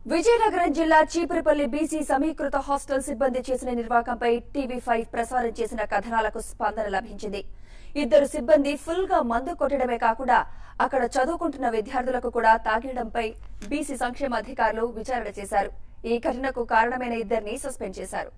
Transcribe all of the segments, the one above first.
విజయనగరం జిల్లా చీపురుపల్లి బీసీ సమీకృత హాస్టల్ సిబ్బంది చేసిన నిర్వాకంపై టీవీ ఫైవ్ ప్రసారం చేసిన కథనాలకు స్పందన లభించింది ఇద్దరు సిబ్బంది ఫుల్ గా మందు కొట్టడమే కాకుండా అక్కడ చదువుకుంటున్న విద్యార్థులకు కూడా తాగిడంపై బీసీ సంక్షేమ అధికారులు విచారణ చేశారు ఈ ఘటనకు కారణమైన ఇద్దరిని సస్పెండ్ చేశారు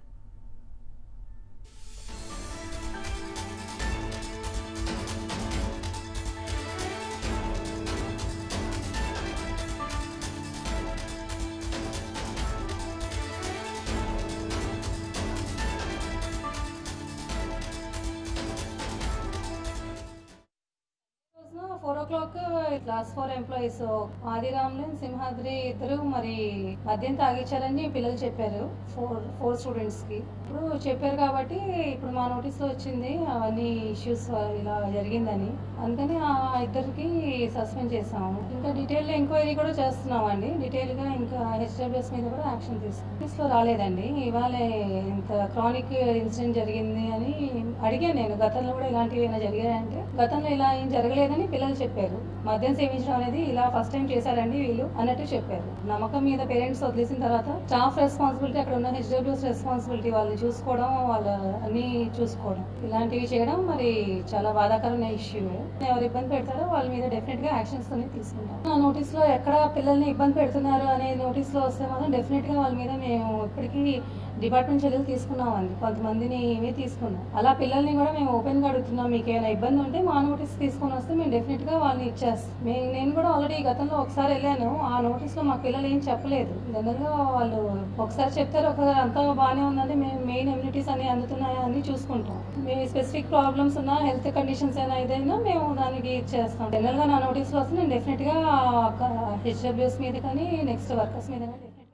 రోజున four o'clock class four employees ఆదిరామ్లన్ సింహాద్రి ఇద్దరు మరి మద్యం తాగించారని పిల్లలు చెప్పారు ఫోర్ ఫోర్ స్టూడెంట్స్ కి ఇప్పుడు చెప్పారు కాబట్టి ఇప్పుడు మా నోటీస్ లో వచ్చింది అవన్నీ ఇష్యూస్ ఇలా జరిగిందని అందుకని ఆ ఇద్దరికి సస్పెండ్ చేసాము ఇంకా డీటెయిల్ ఎంక్వైరీ కూడా చేస్తున్నాం అండి డీటెయిల్ గా ఇంకా హెచ్డబ్ల్యూఎస్ మీద కూడా యాక్షన్ తీసుకున్నాం నోటీస్ లో రాలేదండి ఇవాళ ఇంత క్రానిక్ ఇన్సిడెంట్ జరిగింది అని అడిగాను నేను గతంలో కూడా ఇలాంటివి ఏమైనా జరిగాయంటే గతంలో ఇలా ఏం జరగలేదని పిల్లలు చెప్పారు మద్యం సేవించడం అనేది ఇలా ఫస్ట్ టైం చేశారండి వీళ్ళు అన్నట్టు చెప్పారు నమ్మకం మీద పేరెంట్స్ వదిలేసిన తర్వాత స్టాఫ్ రెస్పాన్సిబిలిటీ అక్కడ ఉన్న హెచ్డబ్ల్యూఎస్ రెస్పాన్సిబిలిటీ వాళ్ళని చూసుకోవడం వాళ్ళ అన్ని చూసుకోవడం ఇలాంటివి చేయడం మరి చాలా బాధాకరమైన ఇష్యూ ఎవరు ఇబ్బంది పెడతారో వాళ్ళ మీద డెఫినెట్ గా యాక్షన్స్ అనేది తీసుకుంటాం ఆ నోటీస్ లో ఎక్కడ పిల్లల్ని ఇబ్బంది పెడుతున్నారు అనే నోటీస్ లో వస్తే మాత్రం డెఫినెట్ గా వాళ్ళ మీద మేము ఇప్పటికీ డిపార్ట్మెంట్ చర్యలు తీసుకున్నామండి కొంతమందిని ఏమీ తీసుకున్నాం అలా పిల్లల్ని కూడా మేము ఓపెన్ గా అడుగుతున్నాం మీకు ఏమైనా ఇబ్బంది ఉంటే మా నోటీస్ తీసుకొని వస్తే మేము డెఫినెట్ గా వాళ్ళని ఇచ్చేస్తాం మే- నేను కూడా ఆల్రెడీ గతంలో ఒకసారి వెళ్ళాను ఆ నోటీస్ లో మా పిల్లలు ఏం చెప్పలేదు జనరల్ గా వాళ్ళు ఒకసారి చెప్తారు ఒకసారి అంతా బాగానే ఉందంటే మేము మెయిన్ ఇమ్యూనిటీస్ అన్ని అందుతున్నాయా అని చూసుకుంటాం మేము స్పెసిఫిక్ ప్రాబ్లమ్స్ ఉన్నా హెల్త్ కండిషన్స్ అయినా ఏదైనా మేము దానికి ఇచ్చేస్తాం జనరల్ గా నా నోటీస్ లో వస్తే నేను డెఫినెట్ గా హెచ్డబ్ల్యూఎస్ మీద కానీ నెక్స్ట్ వర్కర్స్ మీద కానీ definitely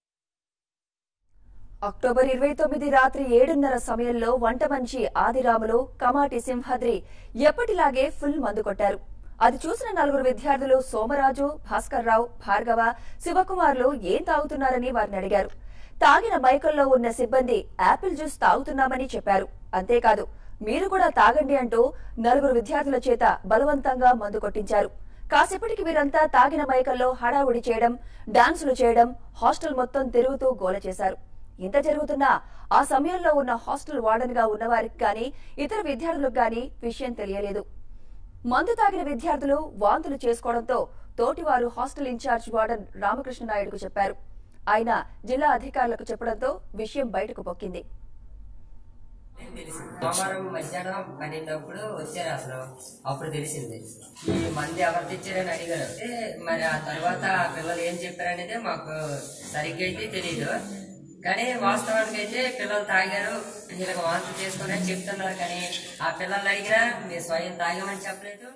అక్టోబర్ ఇరవై తొమ్మిది రాత్రి ఏడున్నర సమయంలో వంట మంచి ఆదిరాములు కమాటి సింహాద్రి ఎప్పటిలాగే ఫుల్ మందు కొట్టారు అది చూసిన నలుగురు విద్యార్థులు సోమరాజు భాస్కర్ రావు భార్గవ శివకుమార్లు ఏం తాగుతున్నారని వారిని అడిగారు తాగిన మైకల్లో ఉన్న సిబ్బంది యాపిల్ జ్యూస్ తాగుతున్నామని చెప్పారు అంతేకాదు మీరు కూడా తాగండి అంటూ నలుగురు విద్యార్థుల చేత బలవంతంగా మందు కొట్టించారు కాసేపటికి వీరంతా తాగిన మైకల్లో హడావుడి చేయడం డాన్సులు చేయడం హాస్టల్ మొత్తం తిరుగుతూ గోల చేశారు ఇంత జరుగుతున్నా ఆ సమయంలో ఉన్న హాస్టల్ వార్డెన్ గా ఉన్నవారికి గాని ఇతర విద్యార్థులకు గాని విషయం తెలియలేదు మందు తాగిన విద్యార్థులు వాంతులు చేసుకోవడంతో తోటివారు హాస్టల్ ఇన్ఛార్జ్ వార్డెన్ రామకృష్ణ నాయుడుకు చెప్పారు ఆయన జిల్లా అధికారులకు చెప్పడంతో విషయం బయటకు పొక్కింది సోమవారం మధ్యాహ్నం పన్నెండప్పుడు వచ్చారు అసలు అప్పుడు తెలిసింది ఈ మంది ఎవరు తెచ్చారని అడిగారు అంటే మరి ఆ తర్వాత ఆ పిల్లలు ఏం చెప్పారనేది మాకు సరిగ్గా అయితే తెలియదు కానీ వాస్తవానికి అయితే పిల్లలు తాగారు ఇలా వాంతి చేసుకుని అని చెప్తున్నారు కానీ ఆ పిల్లల్ని అడిగినా మీరు స్వయం తాగామని చెప్పలేదు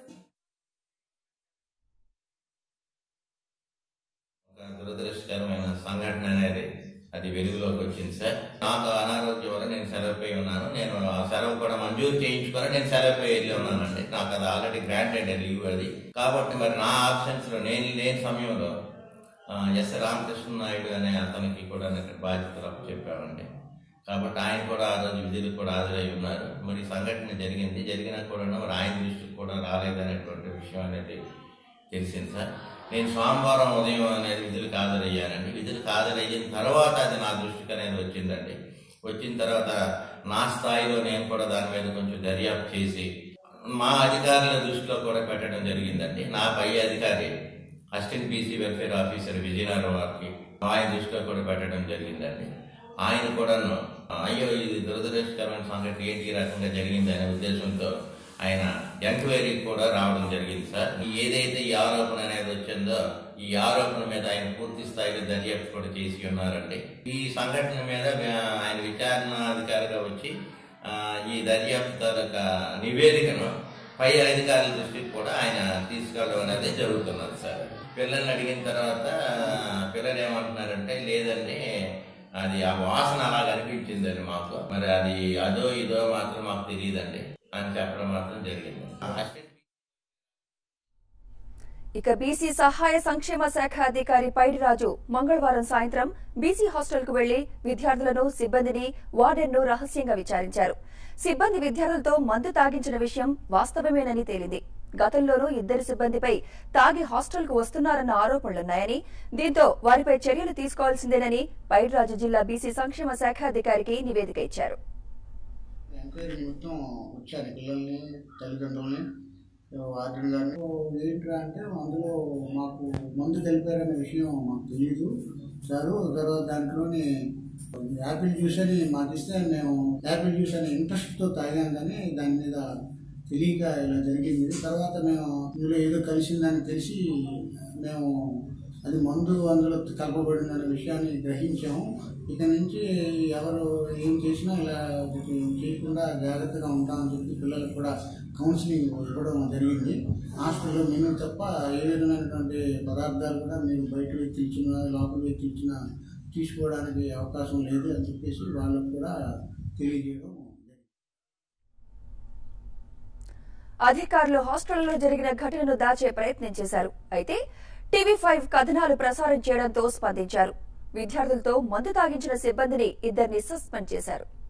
ఒక దురదృష్టకరమైన సంఘటన అనేది అది వెలుగులోకి వచ్చింది సార్ నాకు అనారోగ్యం వల్ల నేను సెలవుపై ఉన్నాను నేను ఆ సెలవు కూడా మంజూరు చేయించుకొని నేను సెలవుపై వెళ్ళి ఉన్నానండి నాకు అది ఆల్రెడీ గ్రాంటెడ్ లీవ్ అది కాబట్టి మరి నా ఆప్షన్స్ లో నేను లేని సమయంలో ఆ, ఎస్ రామకృష్ణ నాయుడు అనే అతనికి కూడా నాకు బాధ్యతలు చెప్పామండి కాబట్టి ఆయన కూడా ఆ రోజు విధులు కూడా హాజరై ఉన్నారు మరి ఈ సంఘటన జరిగింది జరిగినా కూడా మరి ఆయన దృష్టికి కూడా రాలేదనేటువంటి విషయం అనేది తెలిసింది సార్ నేను సోమవారం ఉదయం అనేది విధులకు హాజరయ్యానండి విధులకు హాజరయ్యిన తర్వాత అది నా దృష్టికి అనేది వచ్చిందండి వచ్చిన తర్వాత నా స్థాయిలో నేను కూడా దాని మీద కొంచెం దర్యాప్తు చేసి మా అధికారుల దృష్టిలో కూడా పెట్టడం జరిగిందండి నా పై అధికారి assistant BC welfare officer Vizianagaram వారికి ఆయన దృష్టిలో కూడా పెట్టడం జరిగిందండి ఆయన కూడాను అయ్యో ఇది దురదృష్టకరమైన సంఘటన ఏంటి ఈ రకంగా జరిగింది అనే ఉద్దేశంతో ఆయన ఎంక్వైరీకి కూడా రావడం జరిగింది సార్ ఏదైతే ఈ ఆరోపణ అనేది వచ్చిందో ఈ ఆరోపణ మీద ఆయన పూర్తి స్థాయిలో దర్యాప్తు కూడా చేసి ఉన్నారండి ఈ సంఘటన మీద మే- ఆయన విచారణ అధికారిగా వచ్చి ఆ, ఈ దర్యాప్తు తాలూకా నివేదికను పై అధికారుల దృష్టికి కూడా ఆయన తీసుకెళ్ళడం అనేది జరుగుతున్నది సార్ పిల్లల్ని అడిగిన తర్వాత పిల్లలు ఏమంటున్నారంటే లేదండి అది ఆ వాసన అలాగ అనిపించిందండి మాకు మరి అది అదో ఇదో మాత్రం మాకు తెలియదండి అని చెప్పడం మాత్రం జరిగింది అసిస్టెంట్ ఇక బీసీ సహాయ సంక్షేమ శాఖ అధికారి పైడిరాజు మంగళవారం సాయంత్రం బీసీ హాస్టల్ కు వెళ్లి విద్యార్థులను సిబ్బందిని వార్డెన్ ను రహస్యంగా విచారించారు సిబ్బంది విద్యార్థులతో మందు తాగించిన విషయం వాస్తవమేనని తేలింది గతంలోనూ ఇద్దరు సిబ్బందిపై తాగి హాస్టల్కు వస్తున్నారన్న ఆరోపణలున్నాయని దీంతో వారిపై చర్యలు తీసుకోవాల్సిందేనని పైడిరాజు జిల్లా బీసీ సంక్షేమ శాఖ అధికారికి నివేదిక ఇచ్చారు ఎంక్వైరీ నిమిత్తం వచ్చాను పిల్లల్ని తల్లిదండ్రుల్ని వార్డెన్ గారిని ఓ ఏంట్రా అంటే అందులో మాకు మందు కలిపారనే విషయం మాకు తెలియదు సారు తర్వాత దాంట్లోని యాపిల్ జ్యూస్ అని మాకు ఇస్తే మేము యాపిల్ జ్యూస్ అనే ఇంట్రెస్ట్తో తాగాం కానీ దాని మీద తెలియక ఇలా జరిగింది తర్వాత మేము ఇందులో ఏదో కలిసిందని తెలిసి మేము అది మందు అందులో కలపబడిందనే విషయాన్ని గ్రహించాము ఇక నుంచి ఎవరు ఏం చేసినా ఇలా చేయకుండా జాగ్రత్తగా ఉంటామని చెప్పి పిల్లలకు కూడా కౌన్సిలింగ్ ఇవ్వడం జరిగింది హాస్టల్లో మెనూ తప్ప ఏ విధమైనటువంటి పదార్థాలు కూడా మీరు బయట వ్యక్తులు ఇచ్చిన లోపల వ్యక్తులు ఇచ్చిన తీసుకోవడానికి అవకాశం లేదు అని చెప్పేసి వాళ్ళకు కూడా తెలియజేయడం జరిగింది. అధికారులు హాస్టల్లో జరిగిన ఘటనను దాచే ప్రయత్నం చేశారు అయితే టీవీ ఫైవ్ కథనాలు ప్రసారం చేయడంతో స్పందించారు విద్యార్థులతో మందు తాగించిన సిబ్బందిని ఇద్దరిని సస్పెండ్ చేశారు